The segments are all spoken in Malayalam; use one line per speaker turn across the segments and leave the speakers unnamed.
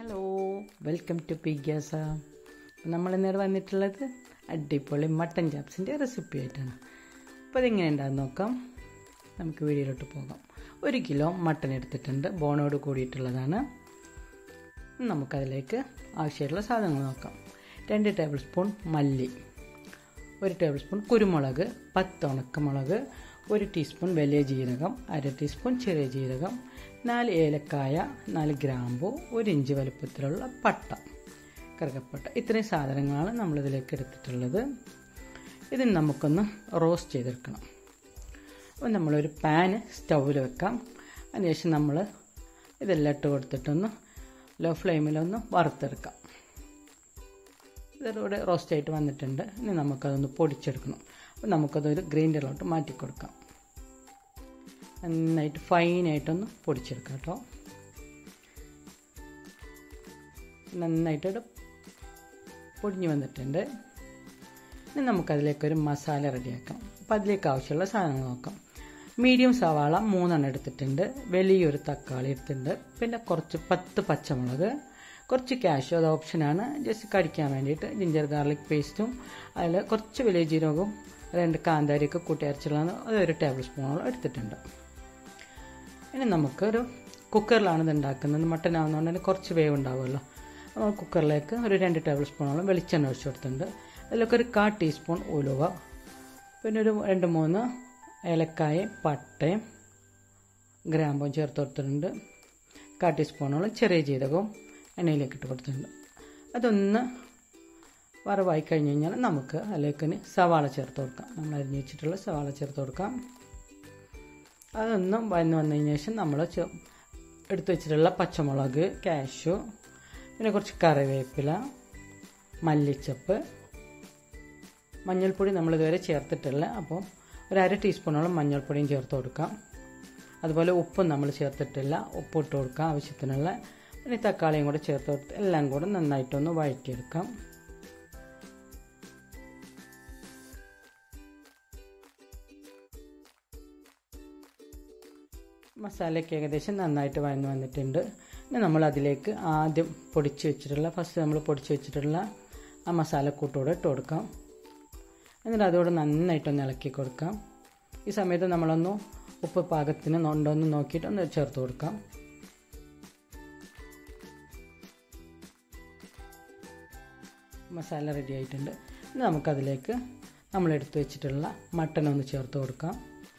ഹലോ വെൽക്കം ടു പിഗ്യാസ നമ്മൾ ഇന്നേരം വന്നിട്ടുള്ളത് അടിപൊളി മട്ടൻ ചാപ്സിൻ്റെ റെസിപ്പി ആയിട്ടാണ് അപ്പോൾ അതെങ്ങനെ ഉണ്ടാകുന്ന നോക്കാം നമുക്ക് വീഡിയോയിലോട്ട് പോകാം ഒരു കിലോ മട്ടൻ എടുത്തിട്ടുണ്ട് ബോണോട് കൂടിയിട്ടുള്ളതാണ് നമുക്കതിലേക്ക് ആവശ്യമായിട്ടുള്ള സാധനങ്ങൾ നോക്കാം രണ്ട് ടേബിൾ സ്പൂൺ മല്ലി ഒരു ടേബിൾ സ്പൂൺ കുരുമുളക് പത്ത് ഉണക്കമുളക് ഒരു ടീസ്പൂൺ വലിയ ജീരകം അര ടീസ്പൂൺ ചെറിയ ജീരകം നാല് ഏലക്കായ നാല് ഗ്രാമ്പു ഒരു ഇഞ്ച് വലുപ്പത്തിലുള്ള പട്ട കറുകപ്പട്ട ഇത്രയും സാധനങ്ങളാണ് നമ്മളിതിലേക്ക് എടുത്തിട്ടുള്ളത് ഇത് നമുക്കൊന്ന് റോസ്റ്റ് ചെയ്തെടുക്കണം അപ്പോൾ നമ്മളൊരു പാന് സ്റ്റൗവിൽ വെക്കാം അതിനുശേഷം നമ്മൾ ഇതെല്ലാം ഇട്ട് കൊടുത്തിട്ടൊന്ന് ലോ ഫ്ലെയിമിലൊന്ന് വറുത്തെടുക്കാം ഇതിലൂടെ റോസ്റ്റ് ആയിട്ട് വന്നിട്ടുണ്ട് ഇനി നമുക്കതൊന്ന് പൊടിച്ചെടുക്കണം അപ്പോൾ നമുക്കതൊരു ഗ്രൈൻഡറിലോട്ട് മാറ്റി കൊടുക്കാം നന്നായിട്ട് ഫൈനായിട്ടൊന്ന് പൊടിച്ചെടുക്കാം കേട്ടോ നന്നായിട്ട് പൊടിഞ്ഞു വന്നിട്ടുണ്ട് ഇനി നമുക്കതിലേക്കൊരു മസാല റെഡിയാക്കാം അപ്പോൾ അതിലേക്ക് ആവശ്യമുള്ള സാധനങ്ങൾ നോക്കാം മീഡിയം സവാള മൂന്നെണ്ണം എടുത്തിട്ടുണ്ട് വലിയൊരു തക്കാളി എടുത്തിട്ടുണ്ട് പിന്നെ കുറച്ച് പത്ത് പച്ചമുളക് കുറച്ച് ക്യാഷ് അത് ഓപ്ഷനാണ് ജസ്റ്റ് കടിക്കാൻ വേണ്ടിയിട്ട് ജിഞ്ചർ ഗാർലിക് പേസ്റ്റും അതിൽ കുറച്ച് വലിയ ജീരകവും രണ്ട് കാന്താരിയൊക്കെ കൂട്ടി അരച്ചുള്ളതാണ് അതൊരു ടേബിൾ സ്പൂണോളം എടുത്തിട്ടുണ്ട് ഇനി നമുക്കൊരു കുക്കറിലാണ് ഇത് ഉണ്ടാക്കുന്നത് മട്ടൻ ആവുന്നതുകൊണ്ട് തന്നെ കുറച്ച് വേവ് ഉണ്ടാവുമല്ലോ നമ്മൾ കുക്കറിലേക്ക് ഒരു രണ്ട് ടേബിൾ സ്പൂണോളം വെളിച്ചെണ്ണ ഒഴിച്ചു കൊടുത്തിട്ടുണ്ട് അതിലൊക്കെ ഒരു കാ ടീസ്പൂൺ ഉലുവ പിന്നെ ഒരു രണ്ട് മൂന്ന് ഏലക്കായയും പട്ടയും ഗ്രാമ്പും ചേർത്ത് കൊടുത്തിട്ടുണ്ട് കാ ടീസ്പൂണോളം ചെറിയ ജീരകവും എണ്ണയിലേക്ക് ഇട്ട് കൊടുത്തിട്ടുണ്ട് അതൊന്ന് വറവായി കഴിഞ്ഞ് കഴിഞ്ഞാൽ നമുക്ക് അതിലേക്ക് സവാള ചേർത്ത് കൊടുക്കാം നമ്മൾ അരിഞ്ഞ് വെച്ചിട്ടുള്ള സവാള ചേർത്ത് കൊടുക്കാം അതൊന്നും വന്ന് വന്നതിന് ശേഷം നമ്മൾ എടുത്തു വെച്ചിട്ടുള്ള പച്ചമുളക് കാഷ്യു പിന്നെ കുറച്ച് കറിവേപ്പില മല്ലിച്ചപ്പ് മഞ്ഞൾപ്പൊടി നമ്മൾ ഇതുവരെ ചേർത്തിട്ടില്ല അപ്പോൾ ഒരു അര ടീസ്പൂണോളം മഞ്ഞൾപ്പൊടിയും ചേർത്ത് കൊടുക്കാം അതുപോലെ ഉപ്പും നമ്മൾ ചേർത്തിട്ടില്ല ഉപ്പ് ഇട്ട് കൊടുക്കാം ആവശ്യത്തിനുള്ള പിന്നെ തക്കാളിയും കൂടെ ചേർത്ത് കൊടുത്ത് എല്ലാം കൂടെ നന്നായിട്ടൊന്ന് വഴറ്റിയെടുക്കാം മസാലയ്ക്ക് ഏകദേശം നന്നായിട്ട് വഴന്ന് വന്നിട്ടുണ്ട് ഇനി നമ്മൾ അതിലേക്ക് ആദ്യം പൊടിച്ച് വെച്ചിട്ടുള്ള ഫസ്റ്റ് നമ്മൾ പൊടിച്ച് വെച്ചിട്ടുള്ള ആ മസാലക്കൂട്ടൂടെ ഇട്ട് കൊടുക്കാം എന്നിട്ട് അതോടെ നന്നായിട്ടൊന്ന് ഇളക്കി കൊടുക്കാം ഈ സമയത്ത് നമ്മളൊന്ന് ഉപ്പ് പാകത്തിന് ഉണ്ടോന്ന് നോക്കിയിട്ട് ഒന്ന് ചേർത്ത് കൊടുക്കാം മസാല റെഡി ആയിട്ടുണ്ട് ഇനി നമുക്കതിലേക്ക് നമ്മൾ എടുത്തു വെച്ചിട്ടുള്ള മട്ടൻ ഒന്ന് ചേർത്ത് കൊടുക്കാം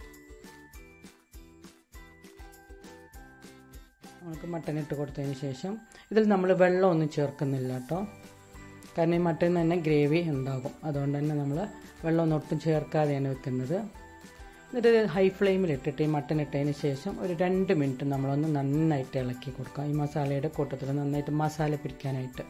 നമുക്ക് മട്ടൻ ഇട്ട് കൊടുത്തതിന് ശേഷം ഇതിൽ നമ്മൾ വെള്ളമൊന്നും ചേർക്കുന്നില്ല കേട്ടോ കാരണം ഈ മട്ടൻ തന്നെ ഗ്രേവി ഉണ്ടാകും അതുകൊണ്ട് തന്നെ നമ്മൾ വെള്ളമൊന്നും ഒട്ടും ചേർക്കാതെയാണ് വെക്കുന്നത് എന്നിട്ട് ഹൈ ഫ്ലെയിമിൽ ഇട്ടിട്ട് ഈ മട്ടൻ ഇട്ടതിന് ശേഷം ഒരു രണ്ട് മിനിറ്റ് നമ്മളൊന്ന് നന്നായിട്ട് ഇളക്കി കൊടുക്കാം ഈ മസാലയുടെ കൂട്ടത്തിൽ നന്നായിട്ട് മസാല പിടിക്കാനായിട്ട്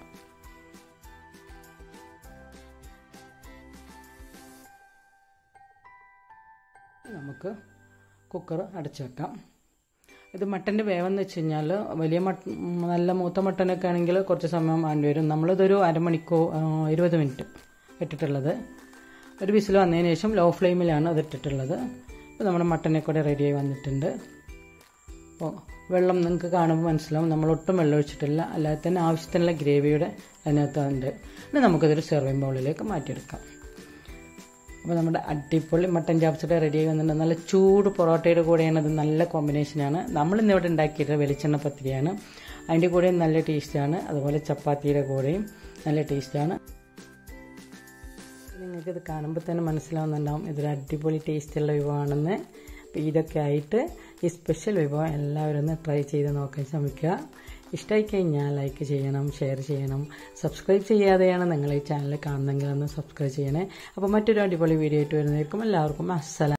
നമുക്ക് കുക്കർ അടച്ചു വെക്കാം ഇത് മട്ടൻ്റെ വേവെന്ന് വെച്ച് കഴിഞ്ഞാൽ വലിയ മട്ട നല്ല മൂത്ത മട്ടനൊക്കെ ആണെങ്കിൽ കുറച്ച് സമയം വേണ്ടി വരും നമ്മളിതൊരു അരമണിക്കൂർ ഇരുപത് മിനിറ്റ് ഇട്ടിട്ടുള്ളത് ഒരു വിസിൽ വന്നതിന് ശേഷം ലോ ഫ്ലെയിമിലാണ് അത് ഇട്ടിട്ടുള്ളത് അപ്പോൾ നമ്മുടെ മട്ടനെ കൂടെ റെഡിയായി വന്നിട്ടുണ്ട് അപ്പോൾ വെള്ളം നിങ്ങൾക്ക് കാണുമ്പോൾ മനസ്സിലാവും നമ്മൾ ഒട്ടും വെള്ളം ഒഴിച്ചിട്ടില്ല അല്ലാതെ തന്നെ ആവശ്യത്തിനുള്ള ഗ്രേവിയുടെ അതിനകത്തുണ്ട് ഇനി നമുക്കതൊരു സെർവിങ് ബൗളിലേക്ക് മാറ്റിയെടുക്കാം അപ്പോൾ നമ്മുടെ അടിപൊളി മട്ടൻ ചാപ്സിയുടെ റെഡിയായി വന്നിട്ടുണ്ട് നല്ല ചൂട് പൊറോട്ടയുടെ കൂടെയാണ് അത് നല്ല കോമ്പിനേഷനാണ് നമ്മൾ ഇന്നിവിടെ ഉണ്ടാക്കിയിട്ട് വെളിച്ചെണ്ണ പത്തിരിയാണ് അതിൻ്റെ കൂടെയും നല്ല ടേസ്റ്റാണ് അതുപോലെ ചപ്പാത്തിയുടെ കൂടെയും നല്ല ടേസ്റ്റാണ് നിങ്ങൾക്കിത് കാണുമ്പോൾ തന്നെ മനസ്സിലാവുന്നുണ്ടാവും ഇതൊരു അടിപൊളി ടേസ്റ്റുള്ള വിഭവമാണെന്ന് അപ്പോൾ ഇതൊക്കെ ആയിട്ട് ഈ സ്പെഷ്യൽ വിഭവം എല്ലാവരും ഒന്ന് ട്രൈ ചെയ്ത് നോക്കാൻ ശ്രമിക്കുക ഇഷ്ടമായി കഴിഞ്ഞാൽ ലൈക്ക് ചെയ്യണം ഷെയർ ചെയ്യണം സബ്സ്ക്രൈബ് ചെയ്യാതെയാണ് നിങ്ങൾ ഈ ചാനൽ കാണുന്നെങ്കിൽ ഒന്ന് സബ്സ്ക്രൈബ് ചെയ്യണേ അപ്പോൾ മറ്റൊരു അടിപൊളി വീഡിയോ ആയിട്ട് വരുന്നതായിരിക്കും എല്ലാവർക്കും അസ്സലാം